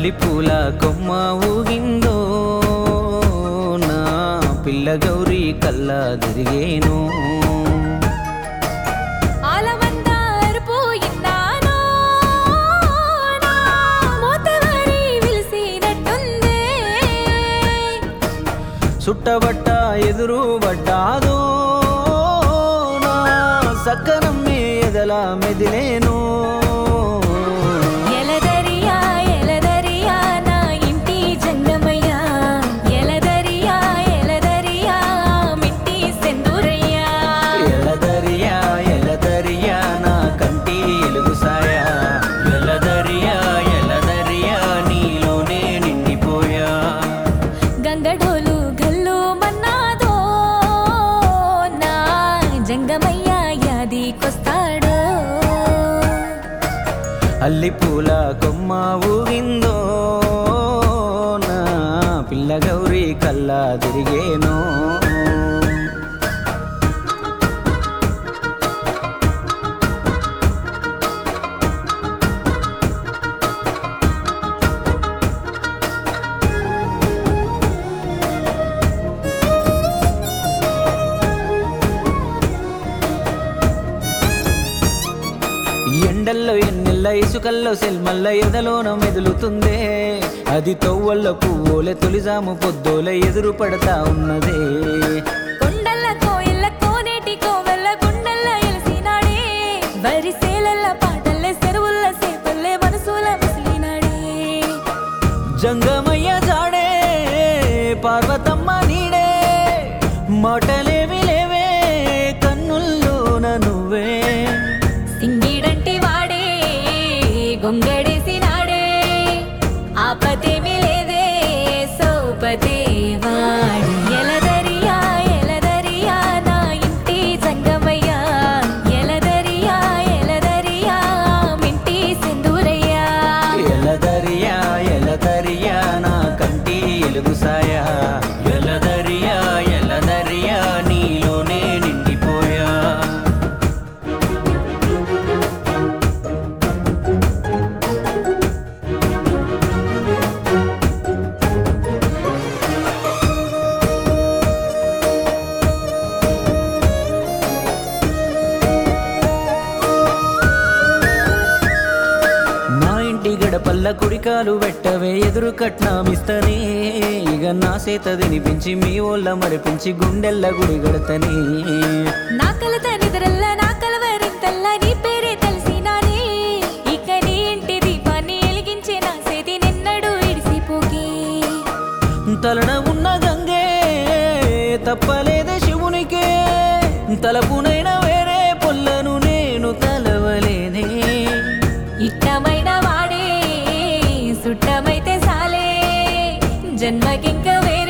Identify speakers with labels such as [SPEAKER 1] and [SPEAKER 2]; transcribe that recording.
[SPEAKER 1] అల్లిపూల కొమ్మ ఊగిందో నా పిల్ల గౌరీ కల్లా తిరిగేను
[SPEAKER 2] ఆలమంతా అరిపోయిన్నాను నా మూతవారి విలిసినట్టుందే
[SPEAKER 1] సుట్టబట్ట ఎదురు పడ్డాదో నా సక్కనమ్మే ఎదల మెదిలేను
[SPEAKER 2] ఎలదరియా ఎలదరియా నా ఇంటి జంగమయ్యా ఎలదరియా ఎలదరియా మిట్టి సెందురయ్యా
[SPEAKER 1] ఎలదరియా ఎలదరియా నా కంటి ఎలుగు సాయా ఎలదరియా ఎలదరియా నీలోనే నిండిపోయా
[SPEAKER 2] గంగడోలు గల్లు మన్నాదో నా జంగమయ్యా యాదికొస్తాడో
[SPEAKER 1] అల్లిపూల కొమ్మ ఊగిందో నా పిల్ల గౌరీ కల్లా తిరిగేను ఎండల్లో ఎన్నెల్ల ఇసుకల్లో సెల్మల్ల ఎదలోన మెదులుతుందే అది తొవ్వల్ల పువ్వులే తొలిజాము పొద్దోలే ఎదురు పడతా ఉన్నదే
[SPEAKER 2] కొండల్ల కోయిల్ల కోనేటి కోవెల్ల గుండెల్ల ఎలిసినాడే వరిసేలల్ల పాటల్లే చెరువుల్ల సేపల్లే మనసుల ముసిలినాడే
[SPEAKER 1] జంగమయ్య జాడే పార్వతమ్మ నీడే మాటలేవి లేవే కన్నుల్లోన నువ్వే
[SPEAKER 2] సింగిడంటి వాడే గొంగడేసినాడే ఆపతేమి లేదే సౌపతే వాడి ఎలదరియా ఎలదరియా నా ఇంటి జంగమయ్యా ఎలదరియా ఎలదరియా మింటి సింధూరయ్యా
[SPEAKER 1] ఎలదరియా ఎలదరియా నా కంటి ఎలుగు సాయా ఎలదరియా ఎలదరియా నీలోనే నిండిపోయా నా ఇంటి గడపల్ల కుడికాలు వెట్టవే ఎదురు కట్నామిస్తనే ఇక నా సేత తినిపించి మీ ఓళ్ళ మరిపించి గుండెల్ల గుడి గడతనే
[SPEAKER 2] నా కలత నిద్రల్ల నా కలవరింతల్ల నీ పేరే తెలిసినానే ఇక నీ ఇంటి దీపాన్ని వెలిగించే నా సేతి నిన్నడు ఇడిసిపోకే
[SPEAKER 1] తలన ఉన్న గంగే తప్పలేదే శివునికే తలపునైన వేరే పొల్లను నేను తలవలేదే
[SPEAKER 2] ఇట్టమైన వాడే సుట్టమైతే సాలే జన్మకింక వేరే